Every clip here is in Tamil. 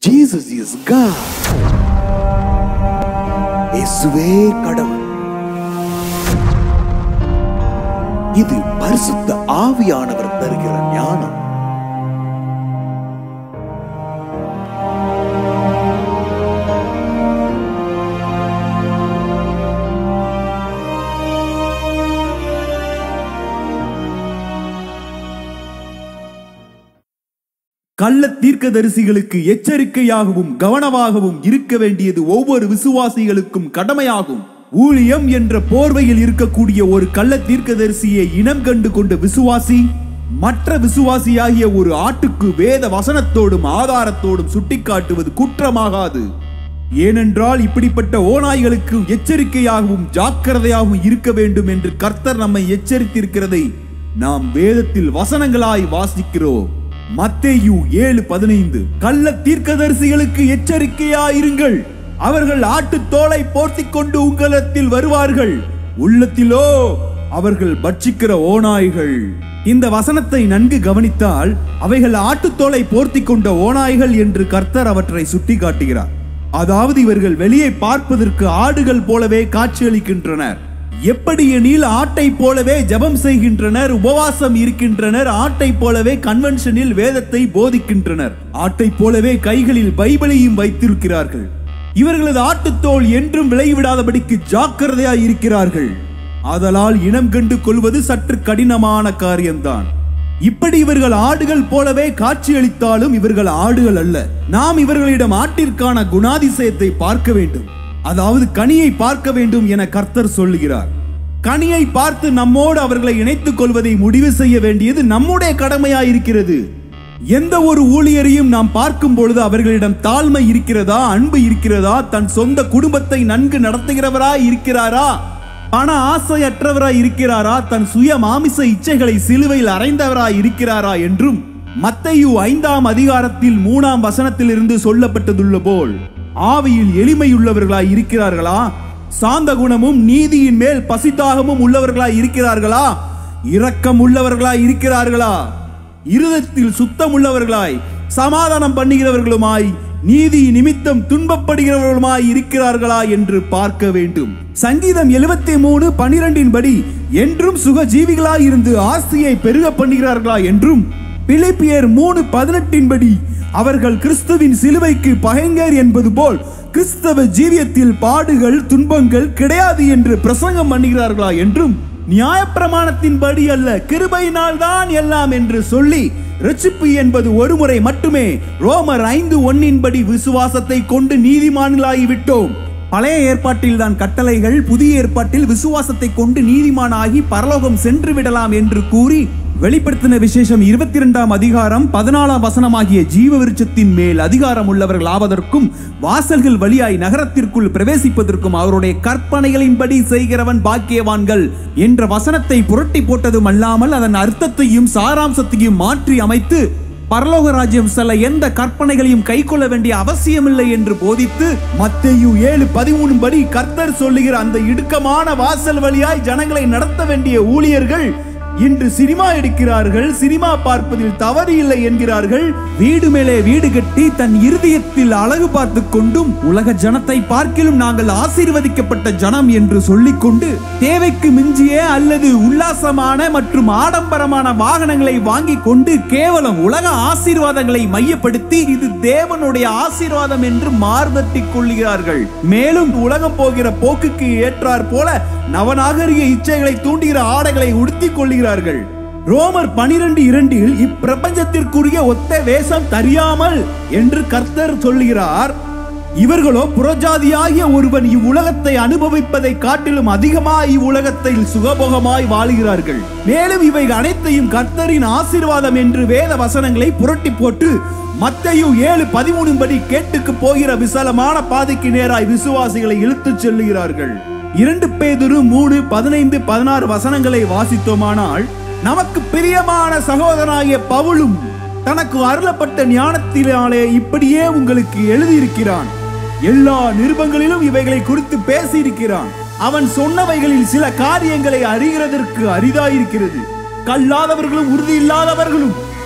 Jesus is God. இயேசுவே கடவுள் இது பரிசுத்த ஆவியானவர் தருகிற ஞானம் கள்ள தீர்க்கதரிசிகளுக்கு எச்சரிக்கையாகவும் கவனமாகவும் இருக்க வேண்டியது ஒவ்வொரு விசுவாசிகளுக்கும் கடமையாகும் ஊழியம் என்ற போர்வையில் இருக்கக்கூடிய ஒரு கள்ள தீர்க்கதரிசியை இனம் கண்டு கொண்ட விசுவாசி மற்ற விசுவாசியாகிய ஒரு ஆட்டுக்கு வேத வசனத்தோடும் ஆதாரத்தோடும் சுட்டிக்காட்டுவது குற்றமாகாது ஏனென்றால் இப்படிப்பட்ட ஓநாய்களுக்கு எச்சரிக்கையாகவும் ஜாக்கிரதையாகவும் இருக்க வேண்டும் என்று கர்த்தர் நம்மை எச்சரித்திருக்கிறதை நாம் வேதத்தில் வசனங்களாய் வாசிக்கிறோம் மத்தேயு ஏழு பதினைந்து கள்ள தீர்க்கதரிசிகளுக்கு எச்சரிக்கையாயிருங்கள் அவர்கள் ஆட்டுத் தோலை போர்த்திக் கொண்டு உங்களிடத்தில் வருவார்கள் உள்ளத்திலோ அவர்கள் பட்சிக்கிற ஓநாய்கள் இந்த வசனத்தை நன்கு கவனித்தால் அவைகள் ஆட்டுத்தோலை போர்த்திக் கொண்ட ஓநாய்கள் என்று கர்த்தர் அவற்றை சுட்டிக்காட்டுகிறார் அதாவது இவர்கள் வெளியே பார்ப்பதற்கு ஆடுகள் போலவே காட்சியளிக்கின்றனர் எப்படி எனில் ஆட்டை போலவே ஜெபம் செய்கின்றனர் உபவாசம் இருக்கின்றனர் ஆட்டை போலவே கன்வென்ஷனில் வேதத்தை போதிக்கின்றனர் ஆட்டை போலவே கைகளில் பைபிளையும் வைத்திருக்கிறார்கள் இவர்களது ஆட்டுத்தோல் என்றும் விளைவிடாதபடிக்கு ஜாக்கிரதையாய் இருக்கிறார்கள் ஆதலால் இனம் கண்டு கொள்வது சற்று கடினமான காரியம்தான் இப்படி இவர்கள் ஆடுகள் போலவே காட்சியளித்தாலும் இவர்கள் ஆடுகள் அல்ல நாம் இவர்களிடம் ஆட்டிற்கான குணாதிசயத்தை பார்க்க வேண்டும் அதாவது கனியை பார்க்க வேண்டும் என கர்த்தர் சொல்லுகிறார் கனியை பார்த்து நம்மோடு அவர்களை இணைத்துக் கொள்வதை முடிவு செய்ய வேண்டியது நம்முடைய கடமையாயிருக்கிறது எந்த ஒரு ஊழியரையும் நாம் பார்க்கும் பொழுது அவர்களிடம் தாழ்மை இருக்கிறதா அன்பு இருக்கிறதா தன் சொந்த குடும்பத்தை நன்கு நடத்துகிறவரா இருக்கிறாரா பண ஆசையற்றவராய் இருக்கிறாரா தன் சுய மாமிச இச்சைகளை சிலுவையில் அறைந்தவராய் இருக்கிறாரா என்றும் மத்தையு ஐந்தாம் அதிகாரத்தில் மூணாம் வசனத்திலிருந்து சொல்லப்பட்டதுள்ள போல் ஆவியில் எளிமையுள்ளவர்களாய் இருக்கிறார்களா சாந்த குணமும் நீதியின் மேல் பசித்தாகமும் உள்ளவர்களாய் இருக்கிறார்களா இரக்கம் உள்ளவர்களாய் இருக்கிறார்களா இருதத்தில் சுத்தம் உள்ளவர்களாய் சமாதானம் பண்ணுகிறவர்களுமாய் நீதி நிமித்தம் துன்பப்படுகிறவர்களுமாய் இருக்கிறார்களா என்று பார்க்க வேண்டும் சங்கீதம் எழுபத்தி மூணு பனிரெண்டின் படி என்றும் சுகஜீவிகளாய் இருந்து ஆஸ்தியை பெருக பண்ணுகிறார்களா என்றும் பிலிப்பியர் மூணு பதினெட்டின் படி அவர்கள் கிறிஸ்துவின் சிலுவைக்கு பகைங்கர் என்பது போல் கிறிஸ்தவ ஜீவியத்தில் பாடுகள் துன்பங்கள் கிடையாது என்று பிரசங்கம் பண்ணுகிறார்களா என்றும் நியாயப்பிரமாணத்தின்படி அல்ல கிருபையினால் தான் எல்லாம் என்று சொல்லி ரட்சிப்பு என்பது ஒரு முறை மட்டுமே ரோமர் ஐந்து ஒன்னின்படி விசுவாசத்தை கொண்டு நீதிமான்களாகி விட்டோம் பழைய ஏற்பாட்டில் தான் கட்டளைகள் புதிய ஏற்பாட்டில் விசுவாசத்தை கொண்டு நீதிமானாகி பரலோகம் சென்று விடலாம் என்று கூறி வெளிப்படுத்தின விசேஷம் இருபத்தி இரண்டாம் அதிகாரம் பதினாலாம் வசனமாகிய ஜீவ விருட்சத்தின் மேல் அதிகாரம் உள்ளவர்கள் ஆவதற்கும் வாசல்கள் வழியாய் நகரத்திற்குள் பிரவேசிப்பதற்கும் அவருடைய கற்பனைகளின்படி செய்கிறவன் பாக்கியவான்கள் என்ற வசனத்தை புரட்டி போட்டதும் அல்லாமல் அதன் அர்த்தத்தையும் சாராம்சத்தையும் மாற்றி அமைத்து பரலோக ராஜ்யம் செல்ல எந்த கற்பனைகளையும் கைக்கொள்ள வேண்டிய அவசியமில்லை என்று போதித்து மத்தேயு ஏழு பதிமூணு படி கர்த்தர் சொல்லுகிற அந்த இடுக்கமான வாசல் வழியாய் ஜனங்களை நடத்த வேண்டிய ஊழியர்கள் இன்று சினிமா எடுக்கிறார்கள் சினிமா பார்ப்பதில் தவறு இல்லை என்கிறார்கள் வீடு மேலே வீடு கட்டி தன் இருதயத்தில் அழகு பார்த்து கொண்டும் உலக ஜனத்தை பார்க்கிலும் நாங்கள் ஆசீர்வதிக்கப்பட்ட ஜனம் என்று சொல்லிக்கொண்டு தேவைக்கு மிஞ்சிய அல்லது உல்லாசமான மற்றும் ஆடம்பரமான வாகனங்களை வாங்கி கொண்டு கேவலம் உலக ஆசீர்வாதங்களை மையப்படுத்தி இது தேவனுடைய ஆசீர்வாதம் என்று மார்தட்டிக் கொள்கிறார்கள் மேலும் உலகம் போகிற போக்குக்கு ஏற்றார் போல நவநாகரிக இச்சைகளை தூண்டுகிற ஆடைகளை உடுத்திக் கொள்கிறார்கள் ரோமர் பனிரெண்டு இரண்டில் இப்பிரபஞ்சத்திற்குரிய ஒத்த வேஷம் தெரியாமல் என்று கர்த்தர் சொல்லுகிறார் இவர்களோ புறஜாதியாகிய ஒருவன் இவ்வுலகத்தை அனுபவிப்பதை காட்டிலும் அதிகமாய் இவ்வுலகத்தில் சுகபோகமாய் வாழுகிறார்கள் மேலும் இவை அனைத்தையும் கர்த்தரின் ஆசீர்வாதம் என்று வேத வசனங்களை புரட்டி போட்டு மத்தையு ஏழு பதிமூணு படி கேட்டுக்கு போகிற விசாலமான பாதைக்கு நேராய் விசுவாசிகளை இழுத்துச் செல்லுகிறார்கள் இரண்டு பேதுரு மூணு பதினைந்து பதினாறு வசனங்களை வாசித்தோமானால் நமக்கு பிரியமான சகோதரனாகிய பவுலும் தனக்கு அருளப்பட்ட ஞானத்தினாலே இப்படியே உங்களுக்கு எழுதியிருக்கிறான் எல்லா நிருபங்களிலும் இவைகளை குறித்து பேசியிருக்கிறான் அவன் சொன்னவைகளில் சில காரியங்களை அறிகிறதற்கு அரிதாயிருக்கிறது கல்லாதவர்களும் உறுதி இல்லாதவர்களும்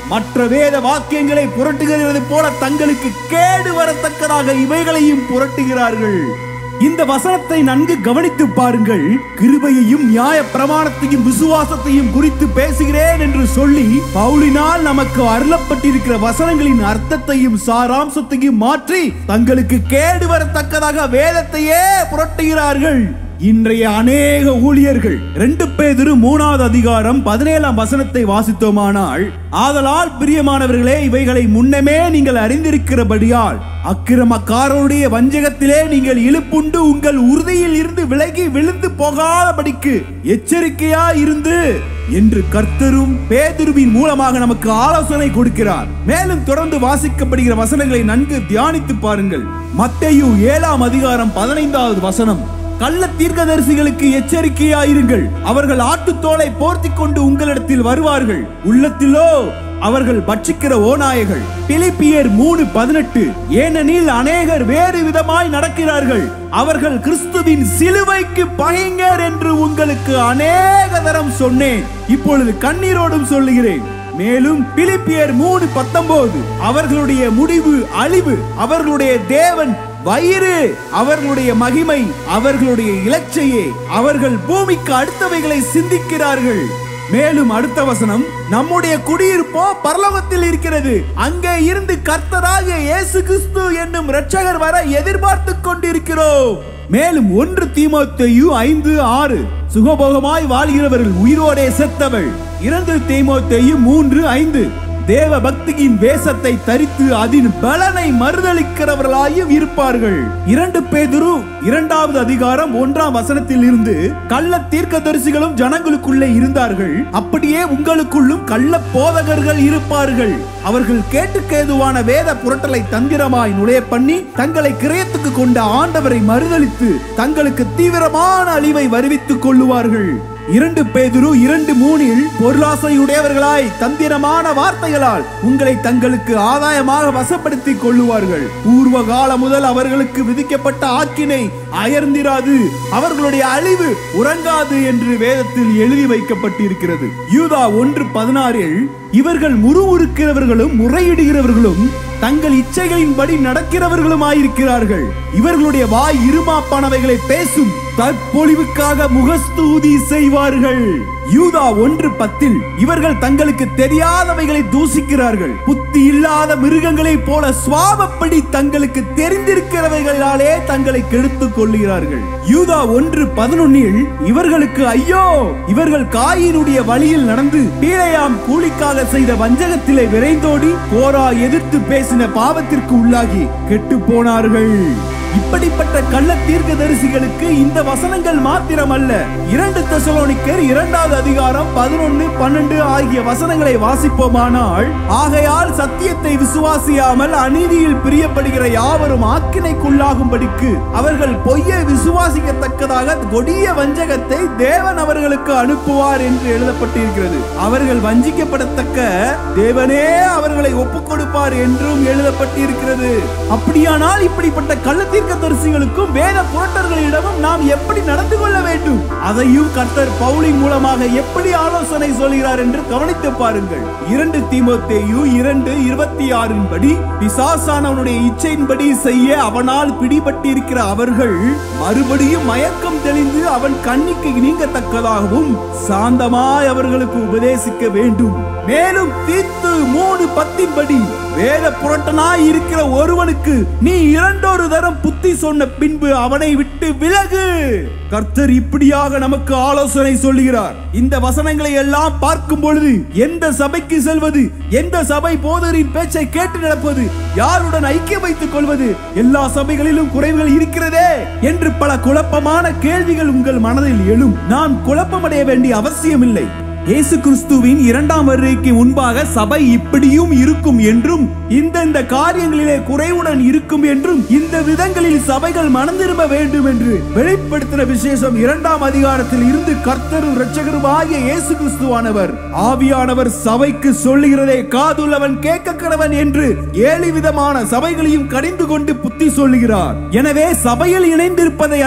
மற்ற வேத வாக்கியங்களை புரட்டுகிறது போல தங்களுக்கு கேடு வரத்தக்கதாக இவைகளையும் புரட்டுகிறார்கள் இந்த வசனத்தை நன்கு கவனித்து பாருங்கள் கிருபையையும் நியாய பிரமாணத்தையும் விசுவாசத்தையும் குறித்து பேசுகிறேன் என்று சொல்லி பவுலினால் நமக்கு அருளப்பட்டிருக்கிற வசனங்களின் அர்த்தத்தையும் சாராம்சத்தையும் மாற்றி தங்களுக்கு கேடு வரத்தக்கதாக வேதத்தையே புரட்டுகிறார்கள் இன்றைய அநேக ஊழியர்கள் ரெண்டு பேதிரு மூணாவது அதிகாரம் பதினேழாம் வசனத்தை வாசித்தோமானால் ஆதலால் பிரியமானவர்களே இவைகளை முன்னமே நீங்கள் அறிந்திருக்கிறபடியால் அக்கிரமக்காரருடைய வஞ்சகத்திலே நீங்கள் இழுப்புண்டு உங்கள் உறுதியில் இருந்து விலகி விழுந்து போகாதபடிக்கு எச்சரிக்கையா இருந்து என்று கர்த்தரும் பேதுருவின் மூலமாக நமக்கு ஆலோசனை கொடுக்கிறார் மேலும் தொடர்ந்து வாசிக்கப்படுகிற வசனங்களை நன்கு தியானித்து பாருங்கள் மத்தேயு ஏழாம் அதிகாரம் பதினைந்தாவது வசனம் கள்ள தீர்க்கதரிசிகளுக்கு எச்சரிக்கையாயிருங்கள் அவர்கள் ஆட்டுத்தோலை போர்த்தி கொண்டு உங்களிடத்தில் வருவார்கள் உள்ளத்திலோ அவர்கள் பட்சிக்கிற ஓநாயகள் பிலிப்பியர் மூணு பதினெட்டு ஏனெனில் அநேகர் வேறு விதமாய் நடக்கிறார்கள் அவர்கள் கிறிஸ்துவின் சிலுவைக்கு பகைஞர் என்று உங்களுக்கு அநேக தரம் சொன்னேன் இப்பொழுது கண்ணீரோடும் சொல்லுகிறேன் மேலும் பிலிப்பியர் மூணு பத்தொன்பது அவர்களுடைய முடிவு அழிவு அவர்களுடைய தேவன் வயிறு அவர்களுடைய மகிமை அவர்களுடைய இலச்சையே அவர்கள் பூமிக்கு அடுத்தவைகளை சிந்திக்கிறார்கள் மேலும் அடுத்த வசனம் நம்முடைய குடியிருப்போ பரலோகத்தில் இருக்கிறது அங்கே இருந்து கர்த்தராக இயேசு கிறிஸ்து என்னும் இரட்சகர் வர எதிர்பார்த்து கொண்டிருக்கிறோம் மேலும் ஒன்று தீமோத்தேயு ஐந்து ஆறு சுகபோகமாய் வாழ்கிறவர்கள் உயிரோடே செத்தவள் இரண்டு தீமோத்தேயு மூன்று ஐந்து தேவ பக்தியின் வேஷத்தை தரித்து அதன் பலனை மறுதளிக்கிறவர்களாயும் இருப்பார்கள் இரண்டு பேதுரு இரண்டாவது அதிகாரம் ஒன்றாம் வசனத்தில் இருந்து கள்ள தீர்க்கதரிசிகளும் ஜனங்களுக்குள்ளே இருந்தார்கள் அப்படியே உங்களுக்குள்ளும் கள்ள போதகர்கள் இருப்பார்கள் அவர்கள் கேட்டுக்கேதுவான வேத புரட்டலை தந்திரமாய் நுழைய பண்ணி தங்களை கிரயத்துக்கு கொண்ட ஆண்டவரை மறுதளித்து தங்களுக்கு தீவிரமான அழிவை வருவித்துக் கொள்ளுவார்கள் இரண்டு பேதுரு இரண்டு மூணில் பொருளாசையுடையவர்களாய் தந்திரமான வார்த்தைகளால் உங்களை தங்களுக்கு ஆதாயமாக வசப்படுத்திக் கொள்ளுவார்கள் பூர்வ காலம் முதல் அவர்களுக்கு விதிக்கப்பட்ட ஆக்கினை அயர்ந்திராது அவர்களுடைய அழிவு உறங்காது என்று வேதத்தில் எழுதி வைக்கப்பட்டிருக்கிறது யூதா ஒன்று பதினாறில் இவர்கள் முறுமுறுக்கிறவர்களும் முறையிடுகிறவர்களும் தங்கள் இச்சைகளின்படி நடக்கிறவர்களுமாயிருக்கிறார்கள் இவர்களுடைய வாய் இருமாப்பானவைகளை பேசும் தற்பொழிவுக்காக முகஸ்தூதி செய்வார்கள் யூதா ஒன்று பத்தில் இவர்கள் தங்களுக்கு தெரியாதவைகளை தூசிக்கிறார்கள் புத்தி இல்லாத மிருகங்களைப் போல சுவாபப்படி தங்களுக்கு தெரிந்திருக்கிறவைகளாலே தங்களை கெடுத்துக் கொள்ளுகிறார்கள் யூதா ஒன்று பதினொன்னில் இவர்களுக்கு ஐயோ இவர்கள் காயினுடைய வழியில் நடந்து பீழையாம் கூலிக்காக செய்த வஞ்சகத்திலே விரைந்தோடி கோரா எதிர்த்து பேசின பாவத்திற்கு உள்ளாகி கெட்டு போனார்கள் இப்படிப்பட்ட கள்ள தீர்க்கதரிசிகளுக்கு இந்த வசனங்கள் மாத்திரம் அல்ல இரண்டு தெசலோனிக்கர் இரண்டாவது அதிகாரம் பதினொன்னு பன்னெண்டு ஆகிய வசனங்களை வாசிப்போமானால் ஆகையால் சத்தியத்தை விசுவாசியாமல் அநீதியில் பிரியப்படுகிற யாவரும் ஆக்கினைக்குள்ளாகும்படிக்கு அவர்கள் பொய்யை விசுவாசிக்கத்தக்கதாக கொடிய வஞ்சகத்தை தேவன் அவர்களுக்கு அனுப்புவார் என்று எழுதப்பட்டிருக்கிறது அவர்கள் வஞ்சிக்கப்படத்தக்க தேவனே அவர்களை ஒப்புக் கொடுப்பார் என்றும் எழுதப்பட்டிருக்கிறது அப்படியானால் இப்படிப்பட்ட கள்ள தீர்க்கதரிசிகளுக்கும் வேத புரட்டர்களிடமும் நாம் எப்படி நடந்து கொள்ள வேண்டும் அதையும் கர்த்தர் பவுலின் மூலமாக எப்படி ஆலோசனை சொல்கிறார் என்று கவனித்து பாருங்கள் இரண்டு தீமோத்தேயு இரண்டு இருபத்தி ஆறின் படி பிசாசானவனுடைய இச்சையின்படி செய்ய அவனால் பிடிபட்டிருக்கிற அவர்கள் மறுபடியும் மயக்கம் தெளிந்து அவன் கண்ணிக்கு நீங்கத்தக்கதாகவும் சாந்தமாய் அவர்களுக்கு உபதேசிக்க வேண்டும் மேலும் தீத்து மூணு பத்தின்படி வேத புரட்டனாய் இருக்கிற ஒருவனுக்கு நீ இரண்டொரு தரம் புத்தி சொன்ன பின்பு அவனை விட்டு விலகு கர்த்தர் இப்படியாக நமக்கு ஆலோசனை சொல்லுகிறார் இந்த வசனங்களை எல்லாம் பார்க்கும் பொழுது எந்த சபைக்கு செல்வது எந்த சபை போதரின் பேச்சை கேட்டு நடப்பது யாருடன் ஐக்கியம் வைத்துக் கொள்வது எல்லா சபைகளிலும் குறைவுகள் இருக்கிறதே என்று பல குழப்பமான கேள்விகள் உங்கள் மனதில் எழும் நான் குழப்பமடைய வேண்டிய அவசியமில்லை இயேசு கிறிஸ்துவின் இரண்டாம் வருகைக்கு முன்பாக சபை இப்படியும் இருக்கும் என்றும் இந்த இந்த காரியங்களிலே குறைவுடன் இருக்கும் என்றும் இந்த விதங்களில் சபைகள் மனந்திரும்ப வேண்டும் என்று வெளிப்படுத்தின விசேஷம் இரண்டாம் அதிகாரத்தில் இருந்து கர்த்தரும் இரட்சகரும் ஆகிய இயேசு கிறிஸ்துவானவர் ஆவியானவர் சபைக்கு சொல்லுகிறதே காதுள்ளவன் கேட்க கடவன் என்று ஏழு விதமான சபைகளையும் கடிந்து கொண்டு புத்தி சொல்லுகிறார் எனவே சபையில் இணைந்திருப்பதை அல்ல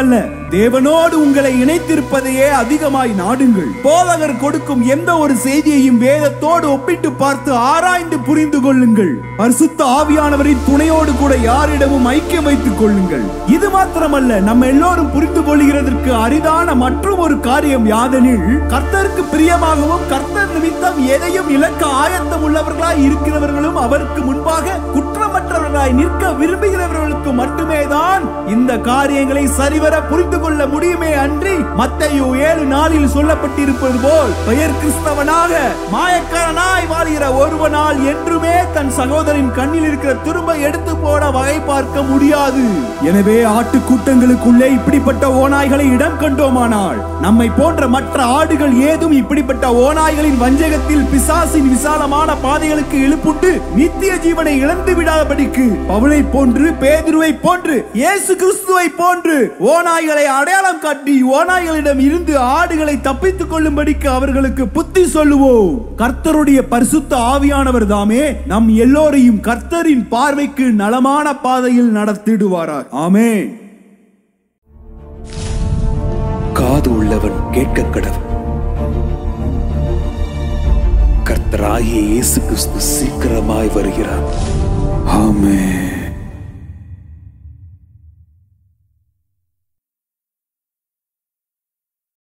தேவனோடு உங்களை இணைத்திருப்பதையே அதிகமாய் நாடுங்கள் போதகர் கொடுக்கும் எந்த ஒரு செய்தியையும் வேதத்தோடு ஒப்பிட்டு பார்த்து ஆராய்ந்து புரிந்து கொள்ளுங்கள் பரிசுத்த ஆவியானவரின் துணையோடு கூட யாரிடமும் ஐக்கியம் வைத்துக் கொள்ளுங்கள் இது மாத்திரமல்ல நம்ம எல்லோரும் புரிந்து கொள்கிறதற்கு அரிதான மற்றும் ஒரு காரியம் யாதெனில் கர்த்தருக்கு பிரியமாகவும் கர்த்தர் நிமித்தம் எதையும் இழக்க ஆயத்தம் உள்ளவர்களாய் இருக்கிறவர்களும் அவருக்கு முன்பாக குற்றமற்றவர்களாய் நிற்க விரும்புகிறவர்களுக்கு மட்டுமே தான் இந்த காரியங்களை சரிவர புரிந்து கொள்ள முடியுமே அன்றி மத்தையோ ஏழு நாளில் சொல்லப்பட்டிருப்பது போல் பெயர் கிறிஸ்தவனாக மாயக்காரனாய் வாழ்கிற ஒருவனால் என்றுமே தன் சகோதரின் கண்ணில் இருக்கிற துரும்ப எடுத்து போட வகை பார்க்க முடியாது எனவே ஆட்டு கூட்டங்களுக்குள்ளே இப்படிப்பட்ட ஓநாய்களை இடம் கண்டோமானால் நம்மை போன்ற மற்ற ஆடுகள் ஏதும் இப்படிப்பட்ட ஓநாய்களின் வஞ்சகத்தில் பிசாசின் விசாலமான பாதைகளுக்கு இழுப்புண்டு நித்திய ஜீவனை இழந்து விடாதபடிக்கு பவுலை போன்று பேதுருவை போன்று இயேசு கிறிஸ்துவை போன்று ஓநாய்களை அடையாளம் காட்டி ஓநாய்களிடம் இருந்து ஆடுகளை தப்பித்துக் கொள்ளும்படிக்கு அவர்களுக்கு புத்தி சொல்லுவோம் கர்த்தருடைய பரிசுத்த ஆவியானவர் தாமே நம் எல்லோரையும் கர்த்தரின் பார்வைக்கு நலமான பாதையில் நடத்திடுவாரார் ஆமென் காது உள்ளவன் கேட்க கடவன் கர்த்தராகிய இயேசு கிறிஸ்து சீக்கிரமாய் வருகிறார் ஆமென்